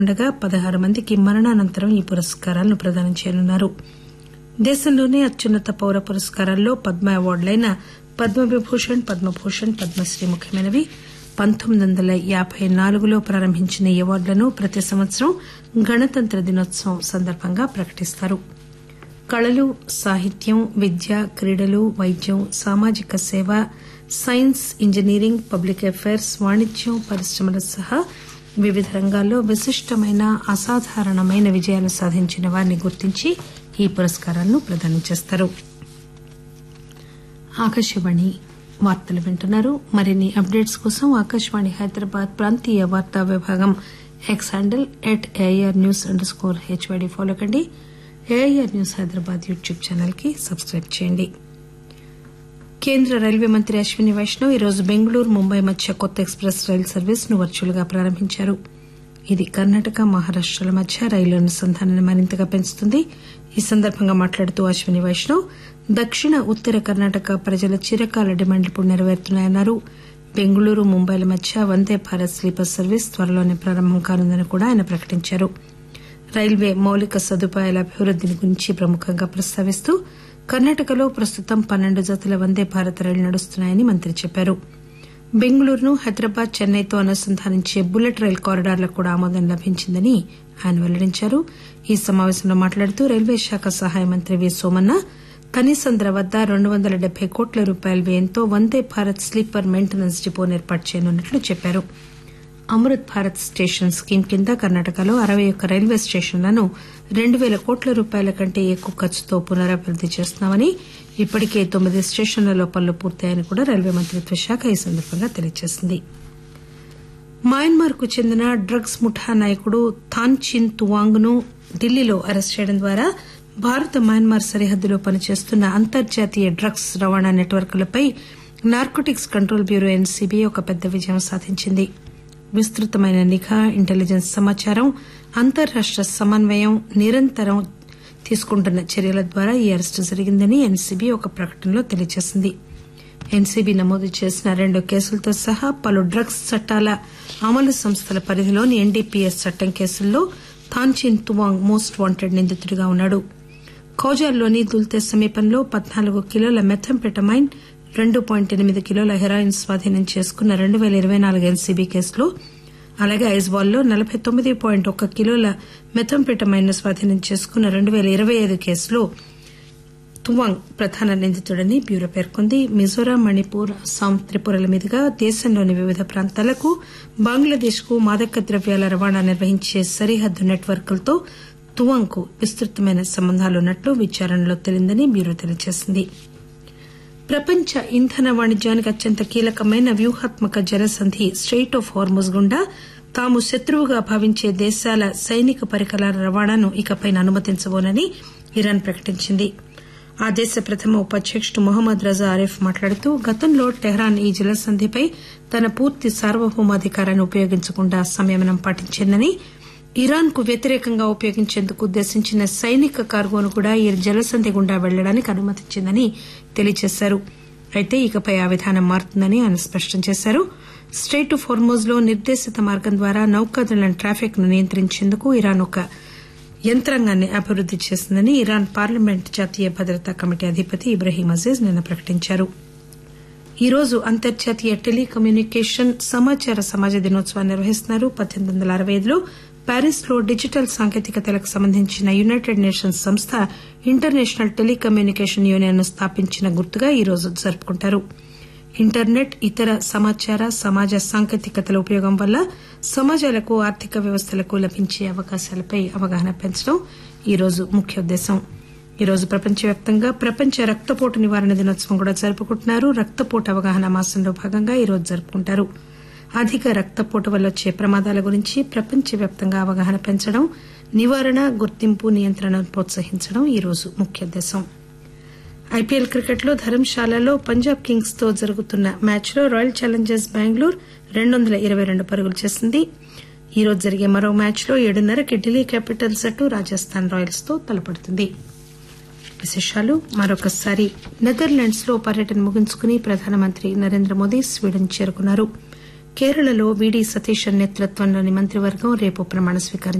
ఉండగా పదహారు మందికి మరణానంతరం ఈ పురస్కారాలను ప్రదానం చేయనున్నారు దేశంలోనే అత్యున్నత పౌర పురస్కారాల్లో పద్మ అవార్డులైన పద్మవిభూషణ్ పద్మభూషణ్ పద్మశ్రీ ముఖ్యమైనవి పంతొమ్మిది వందల యాబై నాలుగులో ప్రారంభించిన ఈ అవార్డులను ప్రతి సంవత్సరం గణతంత్ర దినోత్సవం సందర్భంగా ప్రకటిస్తారు కళలు సాహిత్యం విద్య క్రీడలు వైద్యం సామాజిక సేవ సైన్స్ ఇంజనీరింగ్ పబ్లిక్ అఫైర్స్ వాణిజ్యం పరిశ్రమల సహా వివిధ రంగాల్లో విశిష్టమైన అసాధారణమైన విజయాలు సాధించిన వారిని గుర్తించి ఈ పురస్కారాలను ప్రదానం చేస్తారు ఆకాశవాణి వార్తలు వింటున్నారు మరిన్ని అప్డేట్స్ కోసం ఆకాశవాణి హైదరాబాద్ ప్రాంతీయ వార్తా విభాగం X handle at AIR news under score HYD follow కండి AIR news Hyderabad YouTube channel కి సబ్స్క్రైబ్ చేయండి కేంద్ర రైల్వే మంత్రి అశ్విని వైష్ణవ్ ఈరోజు బెంగళూరు ముంబై మధ్య కొత్త ఎక్స్ప్రెస్ రైలు సర్వీస్ ను వర్చువల్ గా ప్రారంభించారు ఇది కర్ణాటక మహారాష్టల మధ్య రైలు అనుసంధానాన్ని మరింతగా పెంచుతుంది ఈ సందర్భంగా మాట్లాడుతూ అశ్విని వైష్ణవ్ దక్షిణ ఉత్తర కర్ణాటక ప్రజల చిరకాల డిమాండ్లు ఇప్పుడు నెరవేరుతున్నాయన్నారు బెంగళూరు ముంబైల మధ్య వందే భారత్ స్లీపర్ సర్వీస్ త్వరలోనే ప్రారంభం కానుందని కూడా ఆయన ప్రకటించారు రైల్వే మౌలిక సదుపాయాల అభివృద్దిని గురించి ప్రముఖంగా ప్రస్తావిస్తూ కర్ణాటకలో ప్రస్తుతం పన్నెండు జతల వందే భారత్ రైళ్లు నడుస్తున్నాయని మంత్రి చెప్పారు బెంగళూరును హైదరాబాద్ చెన్నైతో అనుసంధానించే బుల్లెట్ రైలు కారిడార్లకు కూడా ఆమోదం లభించిందని ఆయన వెల్లడించారు ఈ సమాపేశంలో మాట్లాడుతూ రైల్వే శాఖ సహాయ మంత్రి వి సోమన్న కనీసం ధర వద్ద రెండు వందల డెబ్బై కోట్ల రూపాయల వ్యయంతో వందే భారత్ స్లీపర్ మెయింటెనెన్స్ డిపోను ఏర్పాటు చేయనున్నట్లు చెప్పారు అమృత్ భారత్ స్టేషన్ స్కీమ్ కింద కర్ణాటకలో అరవై ఒక్క రైల్వే స్టేషన్లను రెండు పేల కోట్ల రూపాయల కంటే ఎక్కువ ఖర్చుతో పునరభివృద్ది చేస్తున్నామని ఇప్పటికే తొమ్మిది స్టేషన్లలో పనులు పూర్తయ్యాయని కూడా రైల్వే మంత్రిత్వ శాఖ ఈ సందర్భంగా తెలియజేసింది మయన్మార్ కు చెందిన డ్రగ్స్ ముఠా నాయకుడు థాన్ చిన్ తువాంగ్ ను ఢిల్లీలో అరెస్టు చేయడం ద్వారా భారత మయన్మార్ సరిహద్దులో పనిచేస్తున్న అంతర్జాతీయ డ్రగ్స్ రవాణా నెట్వర్క్లపై నార్కోటిక్స్ కంట్రోల్ బ్యూరో ఎన్సీబీ ఒక పెద్ద విజయం సాధించింది విస్తృతమైన నిఘా ఇంటెలిజెన్స్ సమాచారం అంతర్రాష్ట సమన్వయం నిరంతరం తీసుకుంటున్న చర్యల ద్వారా ఈ అరెస్టు జరిగిందని ఎన్సీబీ ఒక ప్రకటనలో తెలియజేసింది ఎన్సీబీ నమోదు చేసిన రెండు కేసులతో సహా పలు డ్రగ్స్ చట్టాల అమలు సంస్థల పరిధిలోని ఎన్డీపీఎస్ చట్టం కేసుల్లో థాన్చిన్ తువాంగ్ మోస్ట్ వాంటెడ్ నిందితుడిగా ఉన్నాడు ఖౌజాల్లోని దుల్తే సమీపంలో పద్నాలుగు కిలోల మెథంపెటమైన్ రెండు పాయింట్ ఎనిమిది కిలోల హెరాయిన్ స్వాధీనం చేసుకున్న రెండు పేల ఇరవై నాలుగు ఎన్సీబీ కేసులో అలాగే ఐజ్వాల్లో నలబై తొమ్మిది పాయింట్ ఒక్క కిలోల మెథంపెటమైన్ ను స్వాధీనం చేసుకున్న రెండు పేల ఇరవై ఐదు కేసులో తువాంగ్ ప్రధాన నిందితుడని బ్యూరో పేర్కొంది మిజోరాం మణిపూర్ అస్సాం త్రిపురల మీదుగా దేశంలోని వివిధ ప్రాంతాలకు బంగ్లాదేశ్ కు మాదక ద్రవ్యాల రవాణా నిర్వహించే సరిహద్దు నెట్వర్క్లతో తువాంగ్ కు విస్తృతమైన సంబంధాలున్నట్లు విచారణలో తేలిందని బ్యూరో తెలియజేసింది ప్రపంచ ఇంధన వాణిజ్యానికి అత్యంత కీలకమైన వ్యూహాత్మక జలసంధి స్టెయిట్ ఆఫ్ హార్మోజ్ గుండా తాము శత్రువుగా భావించే దేశాల సైనిక పరికరాల రవాణాను ఇకపై అనుమతించబోనని ఇరాన్ ప్రకటించింది ఆ దేశ ప్రథమ ఉపాధ్యకుడు మొహమ్మద్ రజా ఆరిఫ్ మాట్లాడుతూ గతంలో టెహ్రాన్ ఈ జలసంధిపై తన పూర్తి సార్వభౌమాధికారాన్ని ఉపయోగించకుండా సంయమనం పాటించిందని ఇరాన్ కు వ్యతిరేకంగా ఉపయోగించేందుకు ఉద్దేశించిన సైనిక కార్గోను కూడా ఈ జలసంధి గుండా వెళ్లడానికి అనుమతించిందని తెలియజేశారు అయితే ఇకపై ఆ విధానం మారుతుందని ఆయన స్పష్టం చేశారు స్టెయిట్ ఆఫ్ హోర్మోజ్ లో నిర్దేశిత మార్గం ద్వారా నౌకాదళం ట్రాఫిక్ ను నియంత్రించేందుకు ఇరాన్ ఒక యంత్రాంగాన్ని అభివృద్ది చేసిందని ఇరాన్ పార్లమెంట్ జాతీయ భద్రతా కమిటీ అధిపతి ఇబ్రహీం అజీజ్ నిన్న ప్రకటించారు ఈ రోజు అంతర్జాతీయ టెలికమ్యూనికేషన్ సమాచార సమాజ దినోత్సవాన్ని నిర్వహిస్తున్నారు పద్దెనిమిది వందల అరవై ఐదులో ప్యారిస్ లో డిజిటల్ సాంకేతికతలకు సంబంధించిన యునైటెడ్ నేషన్స్ సంస్థ ఇంటర్నేషనల్ టెలికమ్యూనికేషన్ యూనియన్ ను స్థాపించిన గుర్తుగా ఈ రోజు జరుపుకుంటారు ఇంటర్నెట్ ఇతర సమాచార సమాజ సాంకేతికతల ఉపయోగం వల్ల సమాజాలకు ఆర్థిక వ్యవస్థలకు లభించే అవకాశాలపై అవగాహన పెంచడం ఈ రోజు ముఖ్య ఉద్దేశం ఈ రోజు ప్రపంచవ్యాప్తంగా ప్రపంచ రక్తపోటు నివారణ దినోత్సవం కూడా జరుపుకుంటున్నారు రక్తపోటు అవగాహన మాసంలో భాగంగా ఈ రోజు జరుపుకుంటారు అధిక రక్తపోటు వల్ల వచ్చే ప్రమాదాల గురించి ప్రపంచవ్యాప్తంగా అవగాహన పెంచడం నివారణ గుర్తింపు నియంత్రణను ప్రోత్సహించడం ఈ రోజు ముఖ్య ఉద్దేశం ఐపీఎల్ క్రికెట్లో ధర్మశాలలో పంజాబ్ కింగ్స్ తో జరుగుతున్న మ్యాచ్లో రాయల్ ఛాలెంజర్స్ బెంగళూరు రెండు వందల ఇరవై రెండు పరుగులు చేసింది ఈ రోజు జరిగే మరో మ్యాచ్లో ఏడున్నరకి ఢిల్లీ క్యాపిటల్స్ జట్టు రాజస్థాన్ రాయల్స్ తో తలపడుతుంది విశేషాలు మరొకసారి నెదర్లాండ్స్ లో పర్యటన ముగించుకుని ప్రధానమంత్రి నరేంద్ర మోదీ స్వీడన్ చేరుకున్నారు కేరళలో వీడీ సతీశన్ నేతృత్వంలోని మంత్రివర్గం రేపు ప్రమాణ స్వీకారం